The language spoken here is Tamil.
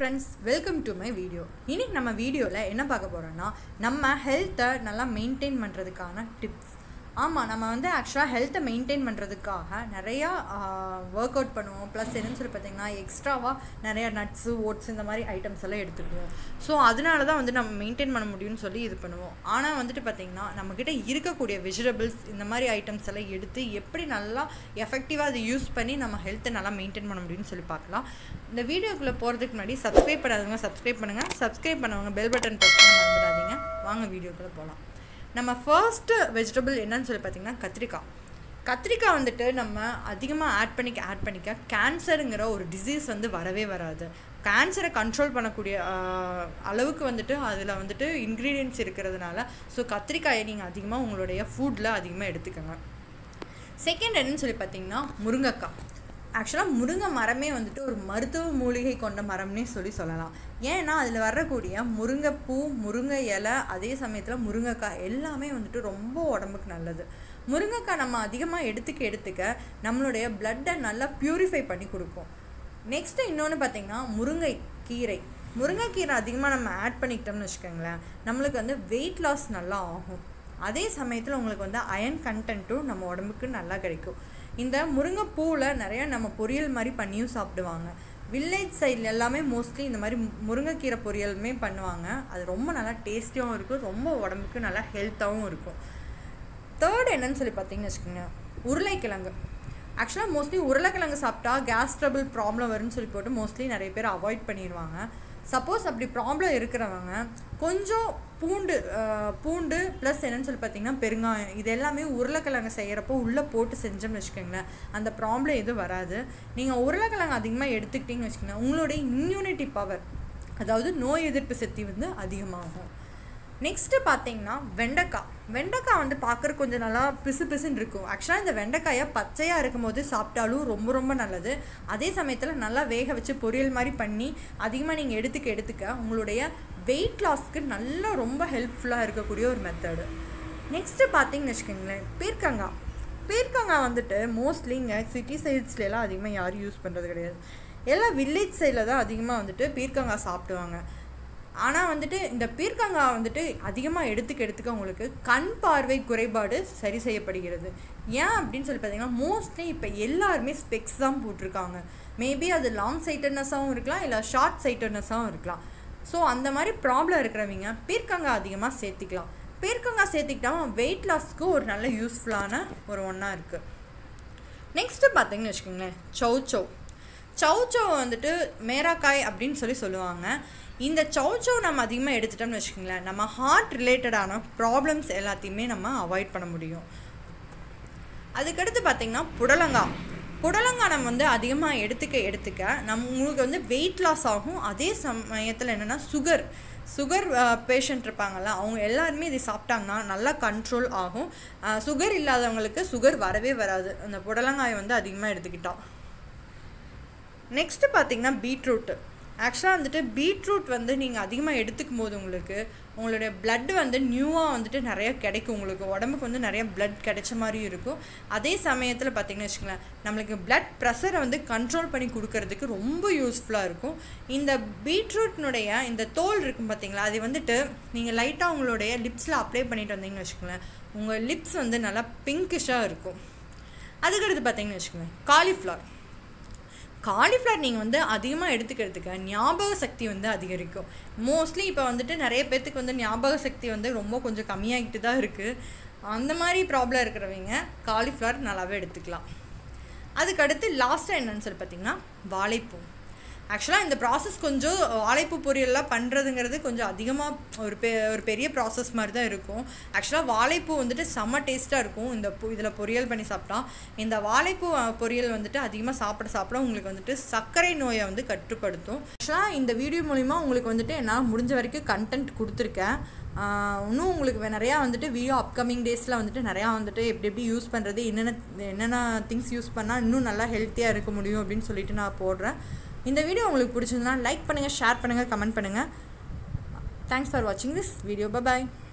friends welcome to my video இன்னைக்கு நம்ம வீடியோவில் என்ன பார்க்க போகிறோன்னா நம்ம ஹெல்த்தை நல்லா மெயின்டைன் பண்ணுறதுக்கான டிப்ஸ் ஆமாம் நம்ம வந்து ஆக்சுவலாக ஹெல்த்தை மெயின்டைன் பண்ணுறதுக்காக நிறையா ஒர்க் அவுட் பண்ணுவோம் ப்ளஸ் என்னன்னு சொல்லி பார்த்தீங்கன்னா எக்ஸ்ட்ராவாக நிறையா நட்ஸு ஓட்ஸ் இந்த மாதிரி ஐட்டம்ஸ் எல்லாம் எடுத்துக்குவோம் ஸோ அதனால தான் வந்து நம்ம மெயின்டைன் பண்ண முடியும்னு சொல்லி இது பண்ணுவோம் ஆனால் வந்துட்டு பார்த்திங்கன்னா நம்மக்கிட்ட இருக்கக்கூடிய வெஜிடபிள்ஸ் இந்த மாதிரி ஐட்டம்ஸ் எல்லாம் எடுத்து எப்படி நல்லா எஃபெக்டிவாக அதை யூஸ் பண்ணி நம்ம ஹெல்த்தை நல்லா மெயின்டைன் பண்ண முடியும்னு சொல்லி பார்க்கலாம் இந்த வீடியோக்குள்ளே போகிறதுக்கு முன்னாடி சப்ஸ்கிரைப் பண்ணாதவங்க சப்ஸ்கிரைப் பண்ணுங்கள் சப்ஸ்கிரைப் பண்ணவங்க பெல் பட்டன் ப்ரெஸ் பண்ண மறந்துடாதீங்க வாங்க வீடியோக்குள்ளே போகலாம் நம்ம ஃபர்ஸ்ட்டு வெஜிடபிள் என்னன்னு சொல்லி பார்த்தீங்கன்னா கத்திரிக்காய் கத்திரிக்காய் வந்துட்டு நம்ம அதிகமாக ஆட் பண்ணிக்க ஆட் பண்ணிக்க கேன்சருங்கிற ஒரு டிசீஸ் வந்து வரவே வராது கேன்சரை கண்ட்ரோல் பண்ணக்கூடிய ஆஹ், அளவுக்கு வந்துட்டு அதில் வந்துட்டு இன்க்ரீடியன்ட்ஸ் இருக்கிறதுனால ஸோ கத்திரிக்காயை நீங்கள் அதிகமாக உங்களுடைய ஃபுட்டில் அதிகமாக எடுத்துக்கோங்க செகண்ட் என்னன்னு சொல்லி பார்த்தீங்கன்னா முருங்கைக்காய் ஆக்சுவலாக முருங்கை மரமே வந்துட்டு ஒரு மருத்துவ மூலிகை கொண்ட மரம்னே சொல்லி சொல்லலாம் ஏன்னா அதில் வரக்கூடிய முருங்கைப்பூ முருங்கை இலை அதே சமயத்தில் முருங்கைக்காய் எல்லாமே வந்துட்டு ரொம்ப உடம்புக்கு நல்லது முருங்கைக்காய் நம்ம அதிகமாக எடுத்துக்க எடுத்துக்க நம்மளுடைய பிளட்டை நல்லா ப்யூரிஃபை பண்ணி கொடுக்கும் நெக்ஸ்ட்டு இன்னொன்று பார்த்தீங்கன்னா முருங்கை கீரை முருங்கைக்கீரை அதிகமாக நம்ம ஆட் பண்ணிக்கிட்டோம்னு வச்சுக்கோங்களேன் நம்மளுக்கு வந்து வெயிட் லாஸ் நல்லா ஆகும் அதே சமயத்தில் உங்களுக்கு வந்து அயன் கண்டென்ட்டும் நம்ம உடம்புக்கு நல்லா கிடைக்கும் இந்த முருங்கைப்பூவில் நிறைய நம்ம பொரியல் மாதிரி பண்ணியும் சாப்பிடுவாங்க வில்லேஜ் சைடில் எல்லாமே மோஸ்ட்லி இந்த மாதிரி மு- முருங்கைக்கீரை பொரியலுமே பண்ணுவாங்க அது ரொம்ப நல்லா டேஸ்டியாகவும் இருக்கும் ரொம்ப உடம்புக்கு நல்லா ஹெல்த்தாகவும் இருக்கும் தேர்ட் என்னன்னு சொல்லி பார்த்தீங்கன்னு வச்சுக்கோங்க உருளைக்கிழங்கு ஆக்சுவலாக மோஸ்ட்லி உருளைக்கிழங்கு சாப்பிட்டா கேஸ் ட்ரபிள் ப்ராப்ளம் வரும்னு சொல்லி போட்டு மோஸ்ட்லி நிறைய பேர் அவாய்ட் பண்ணிடுவாங்க சப்போஸ் அப்படி ப்ராப்ளம் இருக்கிறவங்க கொஞ்சம் பூண்டு அஹ், பூண்டு ப்ளஸ் என்னன்னு சொல்லி பார்த்தீங்கன்னா பெருங்காயம் இது எல்லாமே உருளைக்கிழங்கு செய்கிறப்போ உள்ளே போட்டு செஞ்சோம்னு வச்சுக்கோங்களேன் அந்த ப்ராப்ளம் எதுவும் வராது நீங்கள் உருளைக்கிழங்கு அதிகமாக எடுத்துக்கிட்டீங்கன்னு வச்சுக்கோங்க உங்களுடைய இம்யூனிட்டி பவர் அதாவது நோய் எதிர்ப்பு சக்தி வந்து அதிகமாகும் நெக்ஸ்ட்டு பார்த்தீங்கன்னா வெண்டைக்காய் வெண்டைக்காய் வந்து பார்க்குற கொஞ்சம் நல்லா பிசு பிசுன்னு இருக்கும் ஆக்சுவலாக இந்த வெண்டைக்காயை பச்சையாக இருக்கும்போது சாப்பிட்டாலும் ரொம்ப ரொம்ப நல்லது அதே சமயத்தில் நல்லா வேக வச்சு பொரியல் மாதிரி பண்ணி அதிகமாக நீங்கள் எடுத்துக்க எடுத்துக்க உங்களுடைய வெயிட் லாஸ்க்கு நல்லா ரொம்ப ஹெல்ப்ஃபுல்லாக இருக்கக்கூடிய ஒரு மெத்தடு நெக்ஸ்ட்டு பார்த்தீங்கன்னு வச்சுக்கோங்களேன் பீர்க்கங்காய் பீர்க்கங்காய் வந்துட்டு மோஸ்ட்லி இங்கே சிட்டி சைட்ஸ்லாம் அதிகமாக யாரும் யூஸ் பண்ணுறது கிடையாது எல்லாம் வில்லேஜ் சைடில் தான் அதிகமாக வந்துட்டு பீர்க்கங்காய் சாப்பிடுவாங்க ஆனால் வந்துட்டு இந்த பீர்க்கங்காய் வந்துட்டு அதிகமாக எடுத்துக்க எடுத்துக்க உங்களுக்கு கண் பார்வை குறைபாடு சரி செய்யப்படுகிறது ஏன் அப்படின்னு சொல்லி பார்த்தீங்கன்னா மோஸ்ட்லி இப்போ எல்லாருமே ஸ்பெக்ஸ் தான் போட்டிருக்காங்க மேபி அது லாங் சைட்டட்னஸாகவும் இருக்கலாம் இல்லை ஷார்ட் சைட்டட்னஸாகவும் இருக்கலாம் ஸோ அந்த மாதிரி ப்ராப்ளம் இருக்கிறவங்க பீர்க்கங்காய் அதிகமாக சேர்த்திக்கலாம் பீர்க்கங்காய் சேர்த்திக்கிட்டா வெயிட் லாஸ்க்கு ஒரு நல்ல யூஸ்ஃபுல்லான ஒரு ஒன்றா இருக்குது நெக்ஸ்ட்டு பார்த்தீங்கன்னு வச்சுக்கோங்களேன் சௌச்சௌ சௌச்சௌ வந்துட்டு மேராக்காய் அப்படின்னு சொல்லி சொல்லுவாங்க இந்த சௌச்சௌ நம்ம அதிகமாக எடுத்துட்டோம்னு வச்சுக்கோங்களேன் நம்ம ஹார்ட் ரிலேட்டடான ப்ராப்ளம்ஸ் எல்லாத்தையுமே நம்ம அவாய்ட் பண்ண முடியும் அதுக்கடுத்து பார்த்தீங்கன்னா புடலங்காய் புடலங்காய் நம்ம வந்து அதிகமாக எடுத்துக்க எடுத்துக்க நம்ம உங்களுக்கு வந்து வெயிட் லாஸ் ஆகும் அதே சமயத்தில் என்னென்னா சுகர் சுகர் பேஷண்ட் இருப்பாங்கள்ல அவங்க எல்லாருமே இதை சாப்பிட்டாங்கன்னா நல்லா கண்ட்ரோல் ஆகும் சுகர் இல்லாதவங்களுக்கு சுகர் வரவே வராது அந்த புடலங்காயை வந்து அதிகமாக எடுத்துக்கிட்டா நெக்ஸ்ட்டு பார்த்தீங்கன்னா பீட்ரூட்டு ஆக்சுவலாக வந்துட்டு பீட்ரூட் வந்து நீங்கள் அதிகமாக எடுத்துக்கும் போது உங்களுக்கு உங்களுடைய blood வந்து நியூவாக வந்துட்டு நிறைய கிடைக்கும் உங்களுக்கு உடம்புக்கு வந்து நிறைய blood கிடைச்ச மாதிரி இருக்கும் அதே சமயத்தில் பார்த்தீங்கன்னு வச்சுக்கோங்களேன் நம்மளுக்கு blood ப்ரெஷரை வந்து கண்ட்ரோல் பண்ணி கொடுக்கறதுக்கு ரொம்ப யூஸ்ஃபுல்லாக இருக்கும் இந்த பீட்ரூட்னுடைய இந்த தோல் இருக்கும் பார்த்தீங்களா அது வந்துட்டு நீங்கள் லைட்டாக உங்களுடைய லிப்ஸில் அப்ளை பண்ணிட்டு வந்தீங்கன்னு வச்சுக்கோங்களேன் உங்கள் லிப்ஸ் வந்து நல்லா பிங்கிஷாக இருக்கும் அதுக்கடுத்து பார்த்தீங்கன்னு வச்சுக்கோங்களேன் காலிஃப்ளவர் காலிஃப்ளவர் நீங்கள் வந்து அதிகமாக எடுத்துக்கிறதுக்கு ஞாபக சக்தி வந்து அதிகரிக்கும் மோஸ்ட்லி இப்போ வந்துட்டு நிறைய பேர்த்துக்கு வந்து ஞாபக சக்தி வந்து ரொம்ப கொஞ்சம் கம்மியாகிட்டு தான் இருக்குது அந்த மாதிரி ப்ராப்ளம் இருக்கிறவங்க காலிஃப்ளவர் நல்லாவே எடுத்துக்கலாம் அதுக்கடுத்து லாஸ்ட்டாக என்னன்னு சொல்லி பார்த்தீங்கன்னா வாழைப்பூ ஆக்சுவலாக இந்த ப்ராசஸ் கொஞ்சம் வாழைப்பூ பொரியல்லாம் பண்ணுறதுங்கிறது கொஞ்சம் அதிகமாக ஒரு பெ ஒரு பெரிய ப்ராசஸ் மாதிரி தான் இருக்கும் ஆக்சுவலாக வாழைப்பூ வந்துட்டு செம்ம டேஸ்ட்டாக இருக்கும் இந்த பூ இதில் பொரியல் பண்ணி சாப்பிட்டா இந்த வாழைப்பூ அஹ், பொரியல் வந்துட்டு அதிகமாக சாப்பிட சாப்பிட உங்களுக்கு வந்துட்டு சர்க்கரை நோயை வந்து கட்டுப்படுத்தும் ஆக்சுவலாக இந்த வீடியோ மூலிமா உங்களுக்கு வந்துட்டு என்னால் முடிஞ்ச வரைக்கும் கண்டென்ட் கொடுத்துருக்கேன் ஆஹ் இன்னும் உங்களுக்கு வே- நிறையா வந்துட்டு வீடியோ அப்கமிங் டேஸில் வந்துட்டு நிறையா வந்துட்டு எப்படி எப்படி யூஸ் பண்ணுறது என்னென்ன என்னென்ன திங்ஸ் யூஸ் பண்ணால் இன்னும் நல்லா ஹெல்த்தியாக இருக்க முடியும் அப்படின்னு சொல்லிட்டு நான் போடுறேன் இந்த வீடியோ உங்களுக்கு பிடிச்சிருந்தா லைக் பண்ணுங்கள் ஷேர் பண்ணுங்கள் கமெண்ட் பண்ணுங்கள் தேங்க்ஸ் ஃபார் வாட்சிங் திஸ் வீடியோ பாய்